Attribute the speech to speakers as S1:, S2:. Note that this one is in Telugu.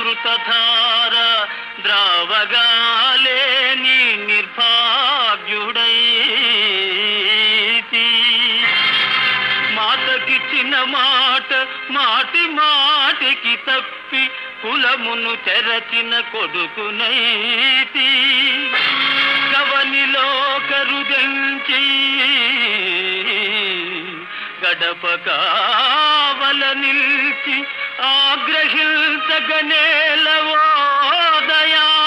S1: అమృతధార ద్రావగాలేని నిర్భాగ్యుడైతి మాటకిచ్చిన మాట మాటి మాటికి తప్పి కులమును చెరచిన కొడుకునైతి గవనిలో కరుదెంచి గడప కావల నిల్చి ఆగ్రహించగనేలవో దయా